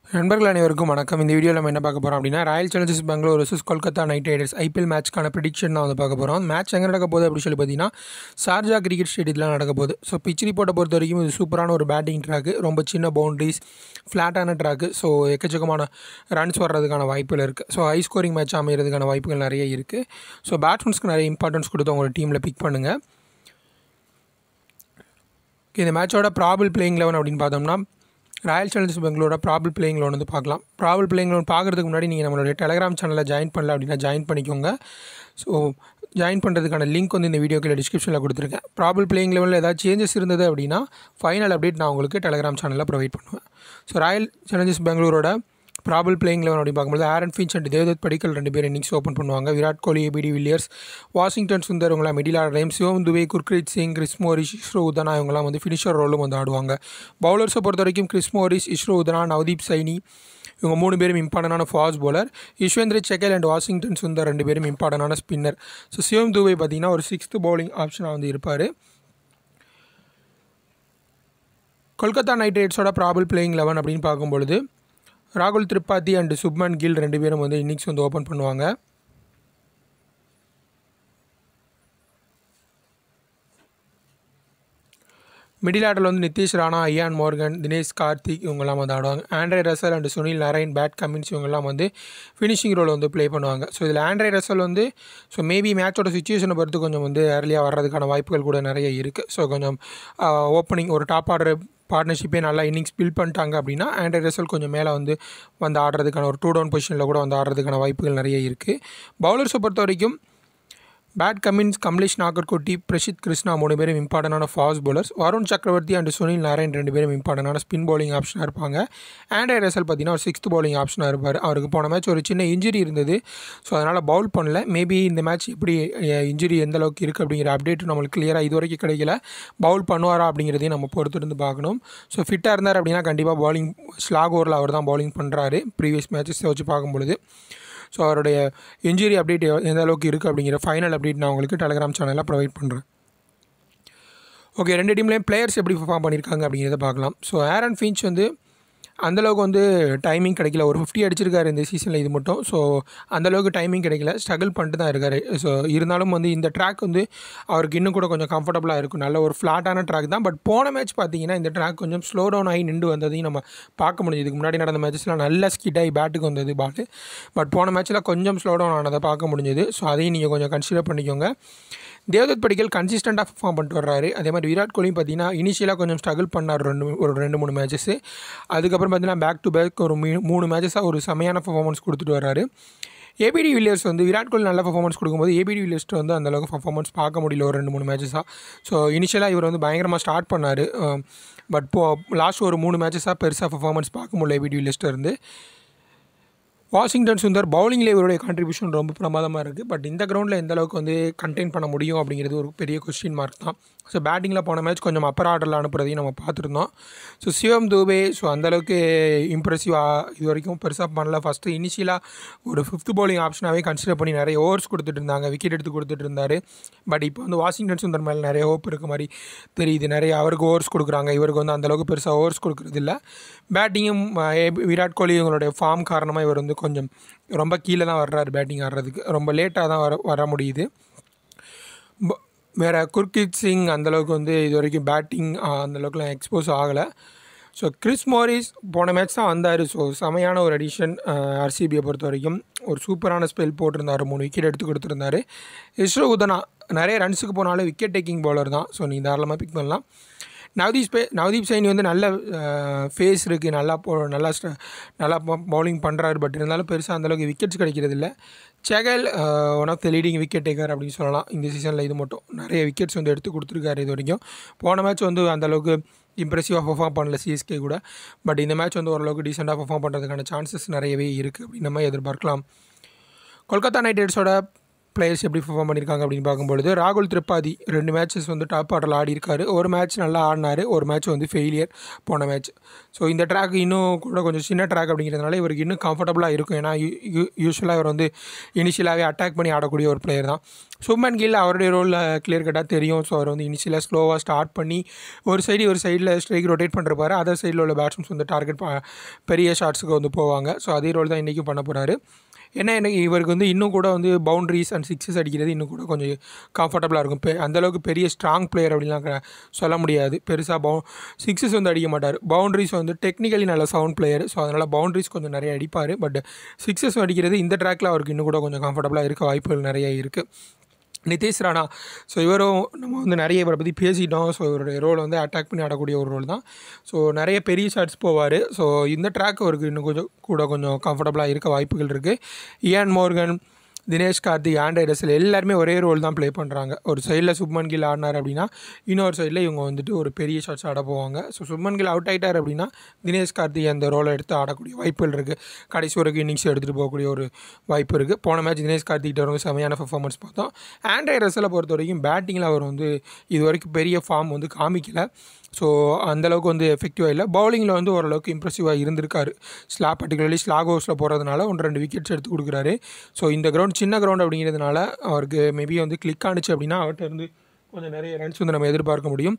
நண்பர்கள் அனைவருக்கும் வணக்கம் இந்த வீடியோவில் நம்ம என்ன பார்க்க போகிறோம் அப்படின்னா Royal Challengers Bangalore vs Kolkata Knight Riders IPL மேட்ச்க்கான ப்ரிடிக்ஷன் தான் வந்து பார்க்க போகிறோம் மேட்ச் எங்கே நடக்க போகுது அப்படின்னு சொல்லி பார்த்தீங்கன்னா ஷார்ஜா கிரிக்கெட் ஸ்டேடியத்தில் நடக்க போகுது ஸோ பிச் ரிப்போர்ட்டை பொறுத்த வரைக்கும் இது சூப்பரான ஒரு பேட்டிங் ட்ராக்கு ரொம்ப சின்ன பவுண்டரிஸ் ஃப்ளாட்டான ட்ராக்கு ஸோ எக்கச்சக்கமான ரன்ஸ் வர்றதுக்கான வாய்ப்புகள் இருக்குது ஸோ ஹை ஸ்கோரிங் மேட்ச் அமைகிறதுக்கான வாய்ப்புகள் நிறைய இருக்குது ஸோ பேட்ஸ்மேன்ஸ்க்கு நிறைய இம்பார்ட்டன்ஸ் கொடுத்து உங்களோட டீமில் பிக் பண்ணுங்கள் Okay, இந்த மேட்சோட ப்ராபிள் பிளேயிங் லெவன் அப்படின்னு பார்த்தோம்னா ராயல் சேலஞ்சர்ஸ் பெங்களூரோட ப்ராபிள் பிளேயிங் லோன் வந்து பார்க்கலாம் ப்ராபிள் பிளேயிங் லோன் பார்க்குறதுக்கு முன்னாடி நீங்கள் நம்மளுடைய டெலகிராம் சேனலில் ஜாயின் பண்ணல அப்படின்னா ஜாயின் பண்ணிக்கோங்க ஸோ ஜாயின் பண்ணுறதுக்கான லிங்க் வந்து இந்த வீடியோக்கில் டிஸ்கிரிப்ஷனில் கொடுத்துருக்கேன் ப்ராபிள் பிளேயிங் லெவலில் ஏதாவது சேஞ்சஸ் இருந்தது அப்படின்னா ஃபைனல் அப்டேட் நான் உங்களுக்கு டெலகிராம் சேனலில் ப்ரொவைட் பண்ணுவேன் ஸோ ராயல் சேலஞ்சர்ஸ் பெங்களூரோட ப்ராபிள் பிளேயிங் லெவன் அப்படின்னு பார்க்கும்போது Aaron Finch and Devdutt Padikkal ரெண்டு பேர் இன்னிங்ஸ் ஓப்பன் பண்ணுவாங்க Virat Kohli ABD Villiers Washington Sundar இவங்களாம் மிடில் ஆடுறேம் சிவம் துபே குர்க்ரீத் சிங் கிறிஸ் மோரிஸ் இஸ்ரோ உதனா இவங்களாம் வந்து ஃபினிஷர் ரோலும் வந்து ஆடுவாங்க பவுலர்ஸை பொறுத்த வரைக்கும் கிறிஸ் மோரிஸ் இஸ்ரோ உதனா நவதீப் சைனி இவங்க மூணு பேரும் இம்பார்ட்டண்டான fast bowler Yuzvendra Chahal and Washington Sundar ரெண்டு பேரும் இம்பார்ட்டண்டான ஸ்பின்னர் ஸோ சிவம் துபே பார்த்தீங்கன்னா ஒரு சிக்ஸ்த் பவுலிங் ஆப்ஷனாக வந்து இருப்பார் கொல்கத்தா நைட் ரைட்ஸோட ப்ராபிள் பிளேயிங் லெவன் அப்படின்னு பார்க்கும்பொழுது ராகுல் திரிபாதி அண்ட் சுப்மன் கில் ரெண்டு பேரும் வந்து இன்னிங்ஸ் வந்து ஓப்பன் பண்ணுவாங்க மிடில் ஆர்டரில் வந்து நிதிஷ் ராணா ஐயான் மோர்கன் தினேஷ் கார்த்திக் இவங்கெல்லாம் வந்து ஆடுவாங்க Andre Russell and Sunil Narine Pat Cummins இவங்கெல்லாம் வந்து ஃபினிஷிங் ரோல் வந்து ப்ளே பண்ணுவாங்க ஸோ இதில் ஆண்ட்ரே ரசல் வந்து ஸோ மேபி மேட்சோட சுச்சுவேஷனை பொறுத்து கொஞ்சம் வந்து ஏர்லியாக வர்றதுக்கான வாய்ப்புகள் கூட நிறைய இருக்குது ஸோ கொஞ்சம் ஓப்பனிங் ஒரு டாப் ஆர்டர் பார்ட்னர்ஷிப்பே நல்லா இன்னிங்ஸ் பில் பண்ணிட்டாங்க அப்படின்னா ஆண்ட்ரே ரசல் கொஞ்சம் மேலே வந்து வந்து ஆடுறதுக்கான ஒரு டூ டவுன் பொசிஷனில் கூட வந்து ஆடுறதுக்கான வாய்ப்புகள் நிறைய இருக்குது பவுலர்ஸை பொறுத்த வரைக்கும் பேட் கமின்ஸ் கமலேஷ் நாகர்கோட்டி பிரசித் கிருஷ்ணா மூணு பேரும் இம்பார்ட்டண்டான ஃபாஸ்ட் bowlers வருண் சக்கரவர்த்தி அண்ட் சுனில் நாராயண் ரெண்டு பேரும் இம்பார்ட்டண்டான ஸ்பின் bowling ஆப்ஷனாக இருப்பாங்க ஆண்ட்ரே ரசல் பார்த்தீங்கன்னா ஒரு சிக்ஸ்த் bowling ஆப்ஷனாக இருப்பார் அவருக்கு போன மேட்ச் ஒரு சின்ன இன்ஜுரி இருந்தது ஸோ அதனால் பவுல் பண்ணல மேபி இந்த மேட்ச் எப்படி இன்ஜுரி எந்த அளவுக்கு இருக்குது அப்படிங்கிற அப்டேட் நம்மளுக்கு கிளியராக இது வரைக்கும் கிடைக்கல பவுல் பண்ணுவாரா அப்படிங்கிறதையும் நம்ம பொறுத்திருந்து பார்க்கணும் ஸோ ஃபிட்டாக இருந்தார் அப்படின்னா கண்டிப்பாக bowling ஸ்லாக் ஓவரில் அவர் தான் bowling பண்ணுறாரு ப்ரீவியஸ் மேட்சஸை வச்சு பார்க்கும்பொழுது ஸோ அவருடைய இன்ஜுரி அப்டேட் எந்த அளவுக்கு இருக்குது அப்படிங்கிற ஃபைனல் அப்டேட் நான் உங்களுக்கு டெலகிராம் சேனலில் ப்ரொவைட் பண்ணுறேன் ஓகே ரெண்டு டீம்லேயும் பிளேயர்ஸ் எப்படி பர்ஃபார்ம் பண்ணியிருக்காங்க அப்படிங்கிறத பார்க்கலாம் ஸோ ஆரன் ஃபின்ச் வந்து அந்தளவுக்கு வந்து டைமிங் கிடைக்கல ஒரு ஃபிஃப்டி அடிச்சிருக்காரு இந்த சீசனில் இது மட்டும் ஸோ அந்தளவுக்கு டைமிங் கிடைக்கல ஸ்ட்ரகிள் பண்ணிட்டு தான் இருக்கார் ஸோ இருந்தாலும் வந்து இந்த ட்ராக் வந்து அவருக்கு இன்னும் கூட கொஞ்சம் கம்ஃபர்டபுளாக இருக்கும் நல்ல ஒரு ஃப்ளாட்டான ட்ராக் தான் பட் போன மேட்ச் பார்த்தீங்கன்னா இந்த ட்ராக் கொஞ்சம் ஸ்லோ டவுன் ஆகி நின்று வந்ததையும் நம்ம பார்க்க முடியுது இதுக்கு முன்னாடி நடந்த மேட்சஸ்லாம் நல்ல ஸ்கிட் ஆகி பேட்டுக்கு வந்தது பால் பட் போன மேட்ச்சில் கொஞ்சம் ஸ்லோ டவுன் ஆனதை பார்க்க முடிஞ்சது ஸோ அதையும் நீங்கள் கொஞ்சம் கன்சிடர் பண்ணிக்கோங்க தேவதத் படிக்கல் கன்சிஸ்டண்ட்டாக பர்ஃபார்ம் பண்ணிட்டு வர்றாரு அதே மாதிரி விராட் கோலியும் பார்த்தீங்கன்னா இனிஷியலாக கொஞ்சம் ஸ்ட்ரகிள் பண்ணார் ரெண்டு ஒரு ரெண்டு மூணு மேட்சஸ் அதுக்கப்புறம் பார்த்தீங்கன்னா பேக் டு பேக் ஒரு மீ மூணு மேட்சஸாக ஒரு செமையான பர்ஃபார்மன்ஸ் கொடுத்துட்டு வர்றாரு ஏபிடி வில்லியர்ஸ் வந்து விராட் கோலி நல்ல பர்ஃபார்மன்ஸ் கொடுக்கும்போது ஏபிடி வில்லியர்ஸ்ட்டு வந்து அந்தளவுக்கு பர்ஃபார்மன்ஸ் பார்க்க முடியல ஒரு ரெண்டு மூணு மேட்சஸாக ஸோ இனிஷியலாக இவர் வந்து பயங்கரமாக ஸ்டார்ட் பண்ணார் பட் போ லாஸ்ட் ஒரு மூணு மேட்சஸாக பெருசாக பர்ஃபார்மன்ஸ் பார்க்க முடியல ஏபிடி வில்லியர்ஸ்ட்டு இருந்து வாஷிங்டன் சுந்தர் பவுலிங்கில் இவருடைய கான்ட்ரிபியூஷன் ரொம்ப பிரமாதமாக இருக்குது பட் இந்த கிரவுண்டில் எந்த அளவுக்கு வந்து கண்டெயின் பண்ண முடியும் அப்படிங்கிறது ஒரு பெரிய கொஸ்டின் மார்க் தான் ஸோ பேட்டிங்கில் போன மேட்ச் கொஞ்சம் அப்பர் ஆர்டரில் அனுப்புறதையும் நம்ம பார்த்துருந்தோம் ஸோ சிவம் தூபே ஸோ அந்தளவுக்கு இம்ப்ரெசிவாக இது வரைக்கும் பெருசாக பண்ணல ஃபஸ்ட்டு இனிஷியலாக ஒரு ஃபிஃப்த் பவுலிங் ஆப்ஷனாகவே கன்சிடர் பண்ணி நிறைய ஓவர்ஸ் கொடுத்துட்டு இருந்தாங்க விக்கெட் எடுத்து கொடுத்துட்டு இருந்தார் பட் இப்போ வந்து வாஷிங்டன் சுந்தர் மேலே நிறைய ஹோப் இருக்க மாதிரி தெரியுது நிறைய அவருக்கு ஓவர்ஸ் கொடுக்குறாங்க இவருக்கு வந்து அந்தளவுக்கு பெருசாக ஓவர்ஸ் கொடுக்குறது இல்லை பேட்டிங்கும் விராட் கோலி இவங்களுடைய ஃபார்ம் காரணமாக இவர் வந்து கொஞ்சம் ரொம்ப கீழே தான் வர்றாரு பேட்டிங் ஆடுறதுக்கு ரொம்ப லேட்டாக தான் வர வர முடியுது வேறு குர்கித் சிங் அந்தளவுக்கு வந்து இது வரைக்கும் பேட்டிங் அந்தளவுக்குலாம் எக்ஸ்போஸ் ஆகலை ஸோ கிறிஸ் மோரிஸ் போன மேட்ச் தான் வந்தார் ஸோ செமையான ஒரு அடிஷன் ஆர்சிபியை பொறுத்த வரைக்கும் ஒரு சூப்பரான ஸ்பெல் போட்டிருந்தார் மூணு விக்கெட் எடுத்து கொடுத்துருந்தாரு இஸ்ரோ உதனா நிறைய ரன்ஸுக்கு போனாலும் விக்கெட் டேக்கிங் பவுலர் தான் ஸோ நீ தாராளமாக பிக் பண்ணலாம் நவதீப் பே நவதீப் சைனி வந்து நல்ல ஃபேஸ் இருக்குது நல்லா போ நல்லா நல்லா பவுலிங் பண்ணுறாரு பட் இருந்தாலும் பெருசாக அந்தளவுக்கு விக்கெட்ஸ் கிடைக்கிறது இல்லை Chahal one of the leading wicket taker அப்படின்னு சொல்லலாம் இந்த சீசனில் இது மட்டும் நிறைய விக்கெட்ஸ் வந்து எடுத்து கொடுத்துருக்காரு இது வரைக்கும் போன மேட்ச் வந்து அந்தளவுக்கு இம்ப்ரெசிவாக பர்ஃபார்ம் பண்ணல சிஎஸ்கே கூட பட் இந்த மேட்ச் வந்து ஓரளவுக்கு டீசெண்டாக பர்ஃபார்ம் பண்ணுறதுக்கான சான்சஸ் நிறையவே இருக்குது அப்படின்னு நம்ம எதிர்பார்க்கலாம் கொல்கத்தா நைட் ரைடர்ஸோட பிளேயர்ஸ் எப்படி பெர்ஃபார்ம் பண்ணியிருக்காங்க அப்படின்னு பார்க்கும்பொழுது ராகுல் திரிபாதி ரெண்டு மேட்சஸ் வந்து டாப் ஆர்டரில் ஆடி இருக்காரு ஒரு மேட்ச் நல்லா ஆடினார் ஒரு மேட்ச் வந்து ஃபெயிலியர் போன மேட்ச் ஸோ இந்த ட்ராக் இன்னும் கூட கொஞ்சம் சின்ன ட்ராக் அப்படிங்கிறதுனால இவருக்கு இன்னும் கம்ஃபர்டபுளாக இருக்கும் ஏன்னா யூஸ்வலாக இவர் வந்து இனிஷியலாகவே அட்டாக் பண்ணி ஆடக்கூடிய ஒரு பிளேயர் தான் சுப்மன் கில் அவருடைய ரோலில் கிளியர் கட்டாக தெரியும் ஸோ அவர் வந்து இனிஷியலாக ஸ்லோவாக ஸ்டார்ட் பண்ணி ஒரு சைடு ஒரு சைடில் ஸ்ட்ரைக் ரொட்டேட் பண்ணுறப்பாரு அதர் சைடில் உள்ள பேட்ஸ்மேன்ஸ் வந்து டார்கெட் பெரிய ஷாட்ஸுக்கு வந்து போவாங்க ஸோ அதே ரோல் தான் இன்றைக்கும் பண்ண போகிறாரு ஏன்னா எனக்கு இவருக்கு வந்து இன்னும் கூட வந்து பவுண்ட்ரிஸ் அண்ட் சிக்ஸஸ் அடிக்கிறது இன்னும் கூட கொஞ்சம் கம்ஃபர்டபுளாக இருக்கும் பெ அந்தளவுக்கு பெரிய ஸ்ட்ராங் பிளேயர் அப்படின்லாம் க- சொல்ல முடியாது பெருசாக பவு சிக்ஸஸ் வந்து அடிக்க மாட்டார் பவுண்ட்ரிஸ் வந்து டெக்னிக்கலி நல்ல சவுண்ட் பிளேயர் ஸோ அதனால் பவுண்ட்ரிஸ் கொஞ்சம் நிறைய அடிப்பார் பட் சிக்ஸஸ் அடிக்கிறது இந்த ட்ராக்கில் அவருக்கு இன்னும் கூட கொஞ்சம் கம்ஃபர்டபுளாக இருக்க வாய்ப்புகள் நிறைய இருக்குது நிதிஷ் ராணா ஸோ இவரும் நம்ம வந்து நிறைய இவரை பற்றி பேசிட்டோம் ஸோ இவருடைய ரோல் வந்து அட்டாக் பண்ணி ஆடக்கூடிய ஒரு ரோல் தான் ஸோ நிறைய பெரிய ஷாட்ஸ் போவார் ஸோ இந்த ட்ராக் அவருக்கு இன்னும் கொஞ்சம் கூட கொஞ்சம் கம்ஃபர்டபுளாக இருக்க வாய்ப்புகள் இருக்குது Eoin Morgan Dinesh Karthik Andre Russell எல்லாருமே ஒரே ரோல் தான் ப்ளே பண்ணுறாங்க ஒரு சைடில் சுப்மன் கில் ஆடினார் அப்படின்னா இன்னொரு சைடில் இவங்க வந்துட்டு ஒரு பெரிய ஷாட்ஸ் ஆட போவாங்க ஸோ சுப்மன் கில் அவுட் ஆயிட்டார் அப்படின்னா தினேஷ் கார்த்திக் அந்த ரோலை எடுத்து ஆடக்கூடிய வாய்ப்புகள் இருக்குது கடைசி வரைக்கும் இன்னிங்ஸ் எடுத்துகிட்டு போகக்கூடிய ஒரு வாய்ப்பு இருக்குது போன மேட்ச் தினேஷ் கார்த்திக் வந்து செமையான பர்ஃபார்மன்ஸ் பார்த்தோம் ஆண்ட்ரே ரசலை பொறுத்த வரைக்கும் பேட்டிங்கில் அவர் வந்து இது வரைக்கும் பெரிய ஃபார்ம் வந்து காமிக்கல ஸோ அந்தளவுக்கு வந்து எஃபெக்டிவாக இல்லை பவுலிங்கில் வந்து ஓரளவுக்கு இம்ப்ரெசிவாக இருந்திருக்காரு ஸ்லா பர்டிகுலர்லி ஸ்லாக் ஹவுஸில் போகிறதுனால ஒன்று ரெண்டு விக்கெட்ஸ் எடுத்து கொடுக்குறாரு ஸோ இந்த கிரவுண்ட் சின்ன கிரவுண்ட் அப்படிங்கிறதுனால அவருக்கு மேபி வந்து கிளிக் ஆனிச்சு அப்படின்னா அவர்கிட்ட இருந்து கொஞ்சம் நிறைய ரன்ஸ் வந்து நம்ம எதிர்பார்க்க முடியும்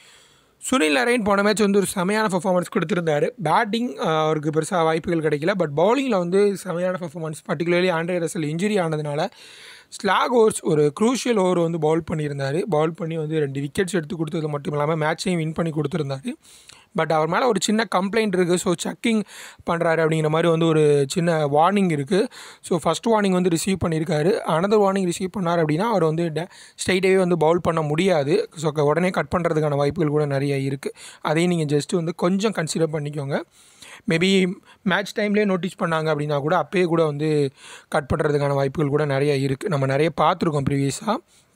சுனில் நரேன் போன மேட்ச் வந்து ஒரு செமையான பர்ஃபார்மன்ஸ் கொடுத்துருந்தாரு பேட்டிங் அவருக்கு பெருசாக வாய்ப்புகள் கிடைக்கல பட் பவுலிங்கில் வந்து செமையான performance particularly Andre Russell injury ஆனதுனால ஸ்லாக் ஓவர்ஸ் ஒரு க்ரூஷியல் ஓவர் வந்து பவுல் பண்ணியிருந்தார் பவுல் பண்ணி வந்து ரெண்டு விக்கெட்ஸ் எடுத்து கொடுத்தது மட்டும் இல்லாமல் மேட்சையும் வின் பண்ணி கொடுத்துருந்தாரு பட் அவர் மேலே ஒரு சின்ன கம்ப்ளைண்ட் இருக்குது ஸோ செக்கிங் பண்ணுறாரு அப்படிங்கிற மாதிரி வந்து ஒரு சின்ன வார்னிங் இருக்குது ஸோ ஃபஸ்ட் வார்னிங் வந்து ரிசீவ் பண்ணியிருக்காரு அனதர் வார்னிங் ரிசீவ் பண்ணார் அப்படின்னா அவர் வந்து ஸ்ட்ரைட்டாகவே வந்து பவுல் பண்ண முடியாது ஸோ உடனே கட் பண்ணுறதுக்கான வாய்ப்புகள் கூட நிறைய இருக்குது அதையும் நீங்கள் ஜஸ்ட் வந்து கொஞ்சம் கன்சிடர் பண்ணிக்கோங்க மேபி மேட்ச் டைம்லேயே நோட்டீஸ் பண்ணாங்க அப்படின்னா கூட அப்பயே கூட வந்து கட் பண்ணுறதுக்கான வாய்ப்புகள் கூட நிறைய இருக்குது நம்ம நிறைய பார்த்துருக்கோம் ப்ரீவியஸாக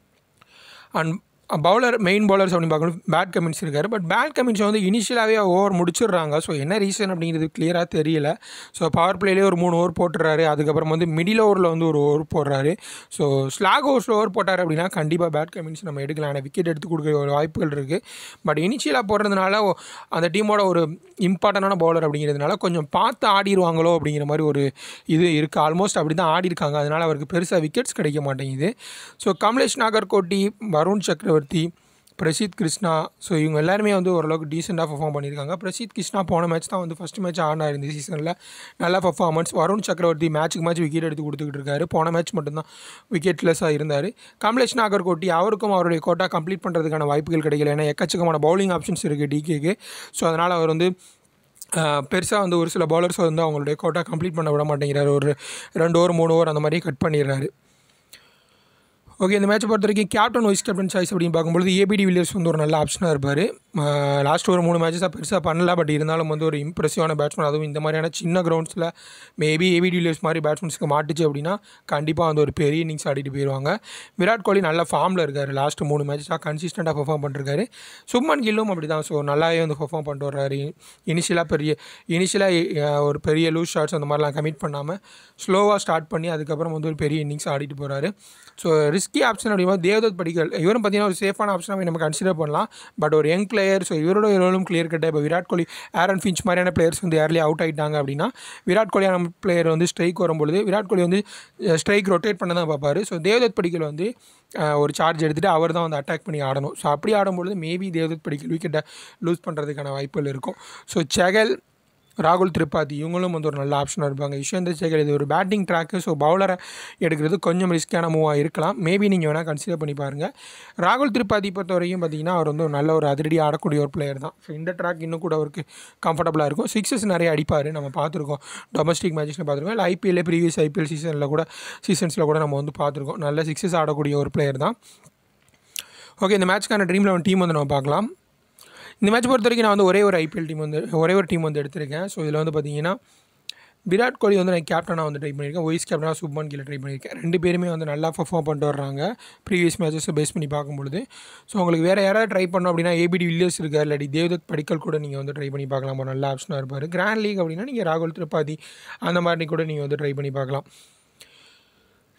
அண்ட் பவுலர் மெயின் பவுலர்ஸ் அப்படின்னு பார்க்கணும் பேட் கமின்ஸ் இருக்காரு பட் பேட் கமின்ஸ் வந்து இனிஷியலாகவே ஓவர் முடிச்சிடுறாங்க ஸோ என்ன ரீசன் அப்படிங்கிறது கிளியராக தெரியல ஸோ பவர் பிளேலேயே ஒரு மூணு ஓவர் போட்டுறாரு அதுக்கப்புறம் வந்து மிடில் ஓவரில் வந்து ஒரு ஓவர் போடுறாரு ஸோ ஸ்லாக் ஓவர்ஸில் ஓவர் போட்டார் அப்படின்னா கண்டிப்பாக பேட் கமின்ஸ் நம்ம எடுக்கலாம் ஆனால் விக்கெட் எடுத்து கொடுக்குற ஒரு வாய்ப்புகள் இருக்குது பட் இனிஷியலாக போடுறதுனால ஒ- அந்த டீமோட ஒரு இம்பார்ட்டண்டான பவுலர் அப்படிங்கிறதுனால கொஞ்சம் பார்த்து ஆடிடுவாங்களோ அப்படிங்கிற மாதிரி ஒரு இது இருக்குது ஆல்மோஸ்ட் அப்படி தான் ஆடி இருக்காங்க அதனால் அவருக்கு பெருசாக விக்கெட்ஸ் கிடைக்க மாட்டேங்குது ஸோ கமலேஷ் நாகர்கோட்டி வருண் சக்கரவர்த்தி பிரசித் கிருஷ்ணா ஸோ இவங்க எல்லாருமே வந்து ஓரளவுக்கு டீசெண்டாக பர்ஃபார்ம் பண்ணியிருக்காங்க பிரசித் கிருஷ்ணா போன மேட்ச் தான் வந்து ஃபஸ்ட் மேட்ச் ஆடினார் இந்த சீசனில் நல்ல பர்ஃபார்மன்ஸ் வருண் சக்கரவர்த்தி மேட்ச்சுக்கு மேட்ச் விக்கெட் எடுத்து கொடுத்துக்கிட்டு இருக்காரு போன மேட்ச் மட்டும்தான் விக்கெட்லெஸ்ஸாக இருந்தார் கமலேஷ் நாகர்கோட்டி அவருக்கும் அவருடைய கோட்டா கம்ப்ளீட் பண்ணுறதுக்கான வாய்ப்புகள் கிடைக்கல ஏன்னா எக்கச்சக்கமான பவுலிங் ஆப்ஷன்ஸ் இருக்குது டிகேக்கு ஸோ அதனால் அவர் வந்து பெருசாக வந்து ஒரு சில பவுலர்ஸ் வந்து அவங்களுடைய கோட்டா கம்ப்ளீட் பண்ண விட மாட்டேங்கிறாரு ஒரு ரெண்டு ஓவர் மூணு ஓவர் அந்த மாதிரி கட் பண்ணிடுறாரு ஓகே இந்த மேட்ச் பொறுத்த வரைக்கும் கேப்டன் வைஸ் கேப்டன் சாய்ஸ் அப்படின்னு பார்க்கும்போது ஏபிடி வில்லியர்ஸ் வந்து ஒரு நல்ல ஆப்ஷனாக இருப்பார் லாஸ்ட் ஒரு மூணு மேட்சஸாக பெருசாக பண்ணல பட் இருந்தாலும் வந்து ஒரு இம்ப்ரெசிவான பேட்ஸ்மேன் அதுவும் இந்த மாதிரியான சின்ன கிரவுண்ட்ஸில் மேபி ஏபிடி வில்லியர்ஸ் மாதிரி பேட்ஸ்மேன்ஸ்க்கு மாட்டுச்சு அப்படின்னா கண்டிப்பாக வந்து ஒரு பெரிய இன்னிங்ஸ் ஆடிட்டு போயிடுவாங்க விராட் கோலி நல்ல ஃபார்மில் இருக்கார் லாஸ்ட் மூணு மேட்சஸாக கன்சிஸ்டண்ட்டாக பெர்ஃபார்ம் பண்ணிருக்காரு சுப்மன் கில்லும் அப்படி தான் ஸோ நல்லாவே வந்து பெர்ஃபார்ம் பண்ணிட்டு வர்றாரு இனிஷியலாக பெரிய இனிஷியலாக ஒரு பெரிய லூஸ் ஷாட்ஸ் அந்த மாதிரிலாம் கமிட் பண்ணாமல் ஸ்லோவாக ஸ்டார்ட் பண்ணி அதுக்கப்புறம் வந்து ஒரு பெரிய இன்னிங்ஸ் ஆடிட்டு போகிறாரு ஸோ ரிஸ்கி ஆப்ஷன் அப்படின்னா தேவதத் படிக்கல் இவரும் பார்த்தீங்கன்னா ஒரு சேஃபான ஆப்ஷனாக நம்ம கன்சிடர் பண்ணலாம் பட் ஒரு யங் பிளேயர் ஸோ இவரோட ரோலும் கிளியர் கட்டாக இப்போ விராட் கோலி ஆரன் ஃபின்ச் மாதிரியான பிளேயர்ஸ் வந்து ஏர்லி அவுட் ஆகிட்டாங்க அப்படின்னா விராட் கோலியான பிளேயர் வந்து ஸ்ட்ரைக் வரும்பொழுது விராட் கோலி வந்து ஸ்ட்ரைக் ரொட்டேட் பண்ண தான் பார்ப்பாரு ஸோ தேவதத் படிக்கல் வந்து அஹ், ஒரு சார்ஜ் எடுத்துகிட்டு அவர் தான் வந்து அட்டாக் பண்ணி ஆடணும் ஸோ அப்படி ஆடும்பொழுது மேபி தேவதத் படிக்கல் விக்கெட்டை லூஸ் பண்ணுறதுக்கான வாய்ப்புகள் இருக்கும் ஸோ செகல் ராகுல் திரிபாதி இவங்களும் வந்து ஒரு நல்ல ஆப்ஷனாக இருப்பாங்க யஷ்வந்தர் சேகர் இது ஒரு பேட்டிங் ட்ராக்கு ஸோ பவுலரை எடுக்கிறது கொஞ்சம் ரிஸ்க்கான மூவாக இருக்கலாம் மேபி நீங்கள் வேணால் கன்சிடர் பண்ணி பாருங்கள் ராகுல் திரிபாதி பொறுத்த வரைக்கும் பார்த்தீங்கன்னா அவர் வந்து ஒரு நல்ல ஒரு அதிரடி ஆடக்கூடிய ஒரு பிளேயர் தான் ஸோ இந்த ட்ராக் இன்னும் கூட அவருக்கு கம்ஃபர்டபுளாக இருக்கும் சிக்ஸஸ் நிறைய அடிப்பார் நம்ம பார்த்துருக்கோம் டொமஸ்டிக் மேட்சஸில் பார்த்துருக்கோம் இல்லை ஐபிஎல்ல ப்ரீவியஸ் ஐபிஎல் சீசனில் கூட சீசன்ஸில் கூட நம்ம வந்து பார்த்துருக்கோம் நல்ல சிக்ஸஸ் ஆடக்கூடிய ஒரு பிளேயர் தான் ஓகே இந்த மேட்ச்க்கான ட்ரீம் லெவன் டீம் வந்து நம்ம பார்க்கலாம் இந்த மேட்ச் பொறுத்த வரைக்கும் நான் வந்து ஒரே ஒரு ஐபிஎல் டீம் வந்து ஒரே ஒரு டீம் வந்து எடுத்திருக்கேன் ஸோ இதில் வந்து பார்த்தீங்கன்னா விராட் கோலி வந்து நான் கேப்டனாக வந்து ட்ரை பண்ணியிருக்கேன் ஒய்ஸ் கேப்டனாக சுப்மன் கீழே ட்ரை பண்ணியிருக்கேன் ரெண்டு பேருமே வந்து நல்லா பர்ஃபார்ம் பண்ணிட்டு வர்றாங்க ப்ரீவியஸ் மேட்சஸை பேஸ் பண்ணி பார்க்கும்பொழுது ஸோ உங்களுக்கு வேறு யாராவது ட்ரை பண்ணோம் அப்படின்னா ஏபிடி வில்லியர்ஸ் இருக்கார் இல்லாட்டி தேவதத் படிக்கல் கூட நீங்கள் வந்து ட்ரை பண்ணி பார்க்கலாம் ஒரு நல்ல ஆப்ஷனாக இருப்பார் கிராண்ட் லீக் அப்படின்னா நீங்கள் ராகுல் திரிபாதி அந்த மாதிரி கூட நீங்கள் வந்து ட்ரை பண்ணி பார்க்கலாம்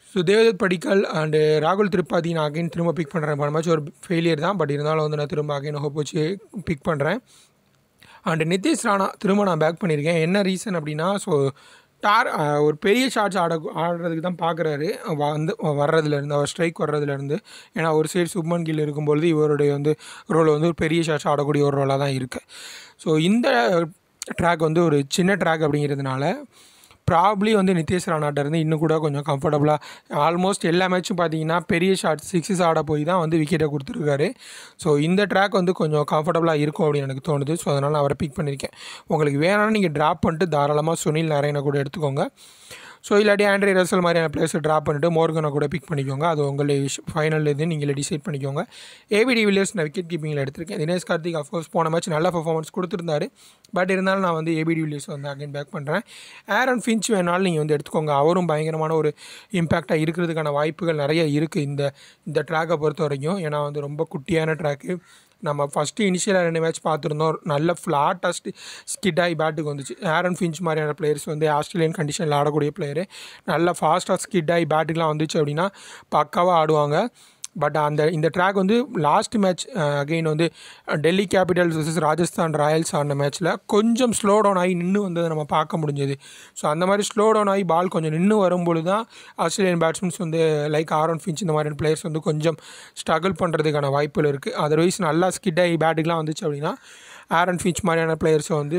ஸோ தேவதத் படிக்கல் அண்டு ராகுல் திரிபாதி நான் அகைன் திரும்ப பிக் பண்ணுறேன் போன மேட்ச் ஒரு ஃபெயிலியர் தான் பட் இருந்தாலும் வந்து நான் திரும்ப அகைன் ஹோப் வச்சு பிக் பண்ணுறேன் அண்டு நிதிஷ் ராணா திரும்ப நான் பேக் பண்ணியிருக்கேன் என்ன ரீசன் அப்படின்னா ஸோ டார் ஒரு பெரிய ஷாட்ஸ் ஆட ஆடுறதுக்கு தான் பார்க்குறாரு வந்து வர்றதுலேருந்து அவர் ஸ்ட்ரைக் வர்றதுலேருந்து ஏன்னா ஒரு சைடு சுப்மன் கில் இருக்கும்பொழுது இவருடைய வந்து ரோல் வந்து ஒரு பெரிய ஷாட்ஸ் ஆடக்கூடிய ஒரு ரோலாக தான் இருக்குது ஸோ இந்த ட்ராக் வந்து ஒரு சின்ன ட்ராக் அப்படிங்கிறதுனால ப்ராப்ளி வந்து நிதிஷ் ராணாட்ட இருந்து இன்னும் கூட கொஞ்சம் கம்ஃபர்டபுளாக ஆல்மோஸ்ட் எல்லா மேட்சும் பார்த்தீங்கன்னா பெரிய ஷாட் சிக்ஸஸ் ஆட போய் தான் வந்து விக்கெட்டை கொடுத்துருக்காரு ஸோ இந்த ட்ராக் வந்து கொஞ்சம் கம்ஃபர்டபுளாக இருக்கும் அப்படின்னு எனக்கு தோணுது ஸோ அதனால் நான் அவரை பிக் பண்ணியிருக்கேன் உங்களுக்கு வேணாம்னு நீங்கள் ட்ராப் பண்ணிட்டு தாராளமாக சுனில் நாராயணை கூட எடுத்துக்கோங்க ஸோ இல்லாட்டி ஆண்ட்ரி ரசல் மாதிரியான பிளேஸை ட்ராப் பண்ணிவிட்டு மோர்கனை கூட பிக் பண்ணிக்கோங்க அது உங்களுடைய விஷ் ஃபைனல் இது நீங்கள் டிசைட் பண்ணிக்கோங்க ஏபிடி வில்லியர்ஸ் நான் விக்கெட் கீப்பிங்கில் எடுத்திருக்கேன் தினேஷ் கார்த்திக் அஃப்கோர்ஸ் போன மேட்ச் நல்ல பர்ஃபார்மன்ஸ் கொடுத்துருந்தாரு பட் இருந்தாலும் நான் வந்து ஏபிடி வில்லியர்ஸ் வந்து அகைன் பேக் பண்ணுறேன் ஆரன் ஃபின்ச் வேணாலும் நீங்கள் வந்து எடுத்துக்கோங்க அவரும் பயங்கரமான ஒரு இம்பேக்டாக இருக்கிறதுக்கான வாய்ப்புகள் நிறைய இருக்குது இந்த இந்த ட்ராக்கை பொறுத்த வரைக்கும் ஏன்னா வந்து ரொம்ப குட்டியான ட்ராக்கு நம்ம ஃபஸ்ட்டு இனிஷியலாக ரெண்டு மேட்ச் பார்த்துருந்தோம் நல்ல ஃப்ளாட்டாக ஸ்கிட் ஆகி பேட்டுக்கு வந்துச்சு ஆரன் ஃபின்ச் மாதிரியான பிளேயர்ஸ் வந்து ஆஸ்திரேலியன் கண்டிஷனில் ஆடக்கூடிய பிளேயரு நல்லா ஃபாஸ்ட்டாக ஸ்கிட் ஆகி பேட்டுக்கெலாம் வந்துச்சு அப்படின்னா பக்காவாக ஆடுவாங்க பட் அந்த இந்த ட்ராக் வந்து லாஸ்ட் மேட்ச் அகெயின் வந்து Delhi Capitals versus Rajasthan Royals ஆன மேட்ச்சில் கொஞ்சம் ஸ்லோ டவுன் ஆகி நின்று வந்ததை நம்ம பார்க்க முடிஞ்சது ஸோ அந்த மாதிரி ஸ்லோ டவுன் ஆகி பால் கொஞ்சம் நின்று வரும்பொழுது தான் ஆஸ்திரேலியன் பேட்ஸ்மேன்ஸ் வந்து லைக் ஆரோன் ஃபின்ச் இந்த மாதிரியான பிளேயர்ஸ் வந்து கொஞ்சம் ஸ்ட்ரகிள் பண்ணுறதுக்கான வாய்ப்புகள் இருக்குது அதர்வைஸ் நல்லா ஸ்கிட் ஆகி பேட்டுக்கெலாம் வந்துச்சு அப்படின்னா ஆரன் ஃபின்ச் மாதிரியான பிளேயர்ஸை வந்து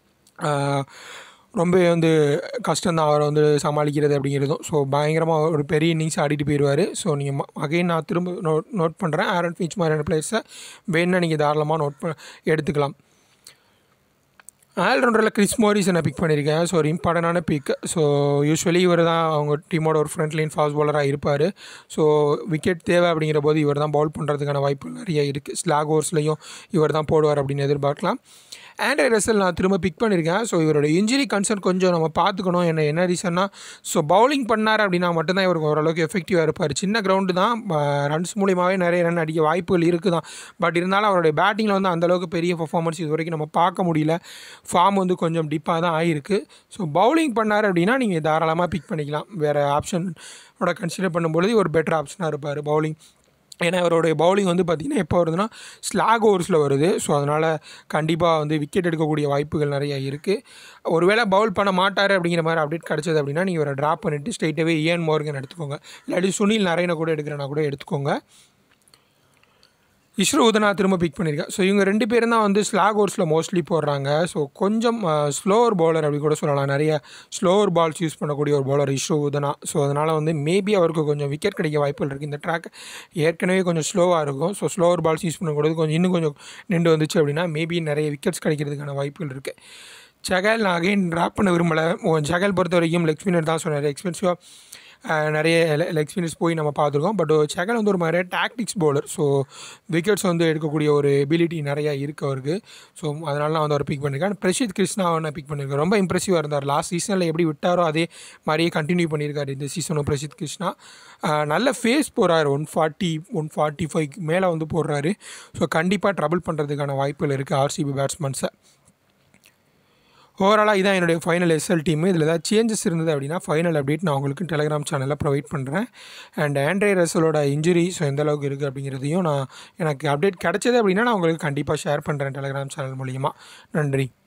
ரொம்ப வந்து கஷ்டம்தான் அவரை வந்து சமாளிக்கிறது அப்படிங்கிறதும் ஸோ பயங்கரமாக ஒரு பெரிய இன்னிங்ஸ் ஆடிட்டு போயிடுவார் ஸோ நீங்கள் அகைன் நான் திரும்ப நோட் நோட் பண்ணுறேன் ஆரன் ஃபீச் மாதிரியான பிளேயர்ஸை வேணுன்னா நீங்கள் தாராளமாக நோட் ப எடுத்துக்கலாம் ஆல்ரவுண்டரில் கிறிஸ் மோரிஸை நான் பிக் பண்ணியிருக்கேன் ஸோ ஒரு இம்பார்ட்டண்டான பிக் ஸோ யூஸ்வலி இவர் தான் அவங்க டீமோட ஒரு ஃப்ரண்ட் லைன் ஃபாஸ்ட் பாலராக இருப்பார் ஸோ விக்கெட் தேவை அப்படிங்கிற போது இவர் தான் பவுல் பண்ணுறதுக்கான வாய்ப்புகள் நிறைய இருக்குது ஸ்லாக் ஓவர்ஸ்லையும் இவர் தான் போடுவார் அப்படின்னு எதிர்பார்க்கலாம் ஆண்ட்ரே ரசல் நான் திரும்ப பிக் பண்ணியிருக்கேன் ஸோ இவரோட இன்ஜுரி கன்சர்ன் கொஞ்சம் நம்ம பார்த்துக்கணும் என்ன என்ன ரீசன்னா ஸோ பவுலிங் பண்ணார் அப்படின்னா மட்டும்தான் இவருக்கு ஓரளவுக்கு எஃபெக்டிவாக இருப்பார் சின்ன கிரவுண்டு தான் ரன்ஸ் மூலியமாகவே நிறைய ரன் அடிக்க வாய்ப்புகள் இருக்குது தான் பட் இருந்தாலும் அவருடைய பேட்டிங்கில் வந்து அந்தளவுக்கு பெரிய பர்ஃபார்மன்ஸ் இது வரைக்கும் நம்ம பார்க்க முடியல ஃபார்ம் வந்து கொஞ்சம் டிப்பாக தான் ஆகிருக்கு ஸோ பவுலிங் பண்ணார் அப்படின்னா நீங்கள் தாராளமாக பிக் பண்ணிக்கலாம் வேறு ஆப்ஷனோட கன்சிடர் பண்ணும்பொழுது ஒரு பெட்டர் ஆப்ஷனாக இருப்பார் பவுலிங் ஏன்னா அவருடைய பவுலிங் வந்து பார்த்திங்கன்னா எப்போ வருதுன்னா ஸ்லாக் ஓவர்ஸில் வருது ஸோ அதனால் கண்டிப்பாக வந்து விக்கெட் எடுக்கக்கூடிய வாய்ப்புகள் நிறைய இருக்குது ஒருவேளை பவுல் பண்ண மாட்டார் அப்படிங்கிற மாதிரி அப்டேட் கிடச்சது அப்படின்னா நீங்கள் ஒரு ட்ராப் பண்ணிவிட்டு ஸ்ட்ரைட்டாகவே ஏன் மோர்கன் எடுத்துக்கோங்க இல்லாட்டி சுனில் நாராயண கூட எடுக்கிறனா கூட எடுத்துக்கோங்க இஸ்ரோ உதனா திரும்ப பிக் பண்ணியிருக்கேன் ஸோ இவங்க ரெண்டு பேரும் தான் வந்து ஸ்லாக் ஓவர்ஸில் மோஸ்ட்லி போடுறாங்க ஸோ கொஞ்சம் ஸ்லோவர் பவுலர் அப்படி கூட சொல்லலாம் நிறைய ஸ்லோவர் பால்ஸ் யூஸ் பண்ணக்கூடிய ஒரு பவுலர் இஸ்ரோ உதனா ஸோ அதனால் வந்து மேபி அவருக்கு கொஞ்சம் விக்கெட் கிடைக்க வாய்ப்புகள் இருக்குது இந்த ட்ராக் ஏற்கனவே கொஞ்சம் ஸ்லோவாக இருக்கும் ஸோ ஸ்லோவர் பால்ஸ் யூஸ் பண்ணக்கூடாது கொஞ்சம் இன்னும் கொஞ்சம் நின்று வந்துச்சு அப்படின்னா மேபி நிறைய விக்கெட்ஸ் கிடைக்கிறதுக்கான வாய்ப்புகள் இருக்குது ஜகல் நான் அகைன் ட்ராப் பண்ண விரும்பலை ஜகல் பொறுத்த வரைக்கும் லெக் ஸ்பின்னர் தான் சொன்னார் எக்ஸ்பென்சிவாக நிறைய எக்ஸ்பீரியன்ஸ் போய் நம்ம பார்த்துருக்கோம் பட் செகல் வந்து ஒரு மாதிரி டாக்டிக்ஸ் பவுலர் ஸோ விக்கெட்ஸ் வந்து எடுக்கக்கூடிய ஒரு எபிலிட்டி நிறையா இருக்குது அவருக்கு ஸோ அதனால நான் வந்து அவர் பிக் பண்ணியிருக்கேன் பிரசித் கிருஷ்ணாவை நான் பிக் பண்ணியிருக்கேன் ரொம்ப இம்ப்ரெசிவாக இருந்தார் லாஸ்ட் சீசனில் எப்படி விட்டாரோ அதே மாதிரியே கண்டினியூ பண்ணியிருக்காரு இந்த சீசனும் பிரசித் கிருஷ்ணா நல்ல ஃபேஸ் போகிறாரு one forty one forty five மேலே வந்து போடுறாரு ஸோ கண்டிப்பாக ட்ரபிள் பண்ணுறதுக்கான வாய்ப்புகள் இருக்குது ஆர்சிபி பேட்ஸ்மேன்ஸை ஓவராலாக இதான் என்னுடைய ஃபைனல் எஸ்எல் டீம் இதில் ஏதாவது சேஞ்சஸ் இருந்தது அப்படின்னா ஃபைனல் அப்டேட் நான் உங்களுக்கு டெலிகிராம் சேனலில் ப்ரொவைட் பண்ணுறேன் அண்ட் ஆண்ட்ரே ரசலோட இன்ஜுரி ஸோ எந்த அளவுக்கு இருக்குது அப்படிங்கிறதையும் நான் எனக்கு அப்டேட் கிடச்சது அப்படின்னா நான் உங்களுக்கு கண்டிப்பாக ஷேர் பண்ணுறேன் டெலிகிராம் சேனல் மூலிமா நன்றி